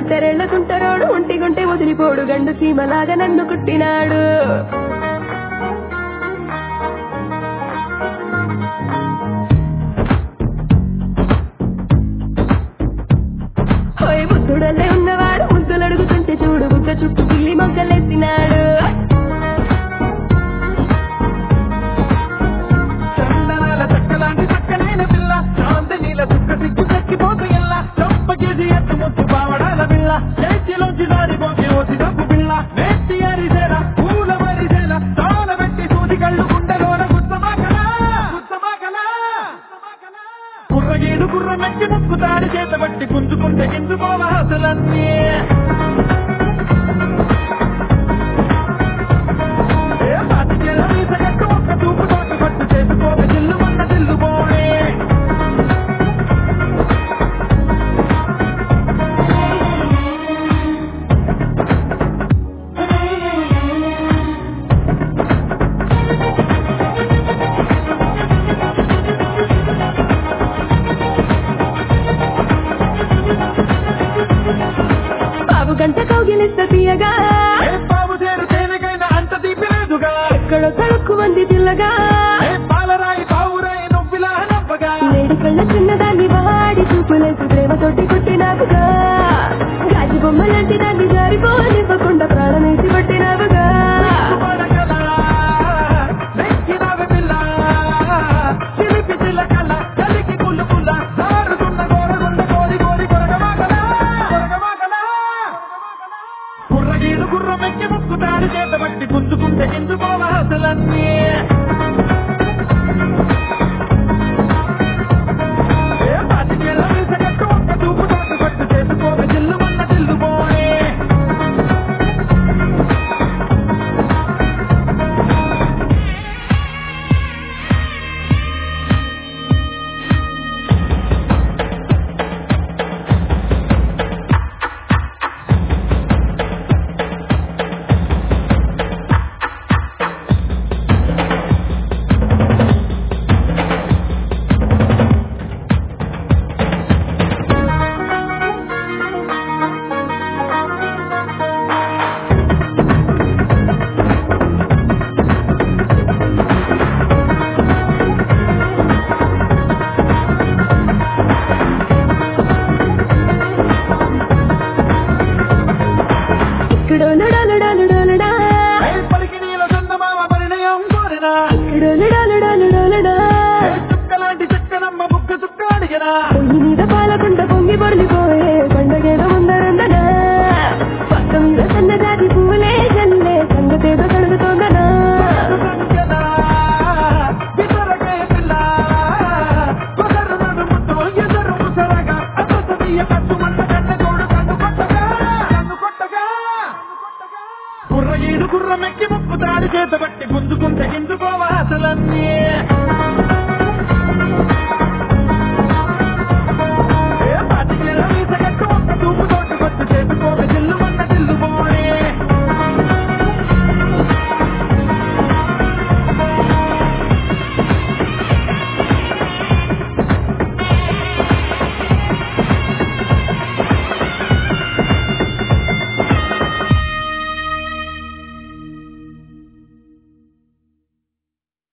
ఒంటరెళ్ళకుంటరోడు ఒంటిగుంటే వదిలిపోడు గండు సీమలాగా నన్ను కుట్టినాడు హోయ్ బుద్ధుడల్లే ఉన్నవాడు ముద్దులు అడుగుతుంటే చూడు బుగ్గ చుట్టూ పిల్లి మొగ్గలేసినాడు చందనాల చక్కలాంటి చక్కనైన పిల్ల చాందనీల చుక్క సిగ్గు చక్కిపోతు ఎల్ల చంపకేసి ఎత్తు ముత్తు పావడాల పిల్ల చేతిలోంచి దారిపోతే ఓసి డబ్బు పిల్ల నేతి అరిసేల పూల మరిసేల తాళ పెట్టి సూది కళ్ళు గుండెలోన గుత్తమాకలా గుత్తమాకలా కుర్రగీడు కుర్ర మెచ్చి ముక్కు తాడి చేత బట్టి గుంజుకుంటే గింజుకోవ అసలన్నీ ఏ పాతికేళ్ళ వీసగట్టు ఒక్క చూపు తోట పట్టు చేసుకోక జిల్లు మొన్న జిల్లు పోనే బాబు గంట కౌగిలిస్త తీయగా ఏ బాబు చేరు తేనెకైనా అంత తీపి లేదుగా ఎక్కడో తడుక్కు మంది తిల్లగా ఏ పాలరాయి పావురాయి నొప్పిలా నవ్వగా నేడి కళ్ళ చిన్నదాన్ని వాడి చూపులేసి ప్రేమతోటి కొట్టినావుగా గాజు బొమ్మ లాంటి దాన్ని జారిపోనివ్వకుండా ప్రాణమేసి పట్టినావుగా పడగలా, నెక్కినవి పిల్ల, చిలిపి చిలకల, కలికి పుల్లు పుల్ల, జారుతున్న గోరగుండ కోరి కోరి కొరగవాగలా, కొరగవాగలా. కుర్రగీడు గుర్రమెక్కి ముక్కుతాడు చేత బట్టి గుంజుకుంటే ఎందుకోవ అసలన్నీ ఏ పాతికేళ్ళ వీసగట్టు ఒక్క చూపు తోట పట్టు చేసుకోక జిల్లు మొన్న జిల్లు పోనే ఇక్కడో నడాలు డాలు డోలడా పలికి నీల చందమామ పరిణయం కోరినా ఇక్కడో నడాలు డాలు డోలడా ఏ చుక్కలాంటి చక్కనమ్మ బుక్క చుక్క అడిగినా పొయ్యి మీద పాలకుంట పొంగి పొరలిపోయే పండగేదో ఉందరందనా పక్క మీద సన్నజాతి పూలే జల్లే సంగతేదో కడుగుతోందనా సంజనా, విసరకాయ పిల్ల, ఒకరు నన్ను ముద్దు, ఎదురు ముసరగా, అద్దసు తీయ కట్టు మంట కన్న తోడు కన్ను కొట్టగా, కన్ను కొట్టగా. కుర్ర ఈడు కుర్ర మెక్కి ముక్కు తాడి చేత బట్టి గుంజుకుంటే గింజుకోవ అసలన్నీ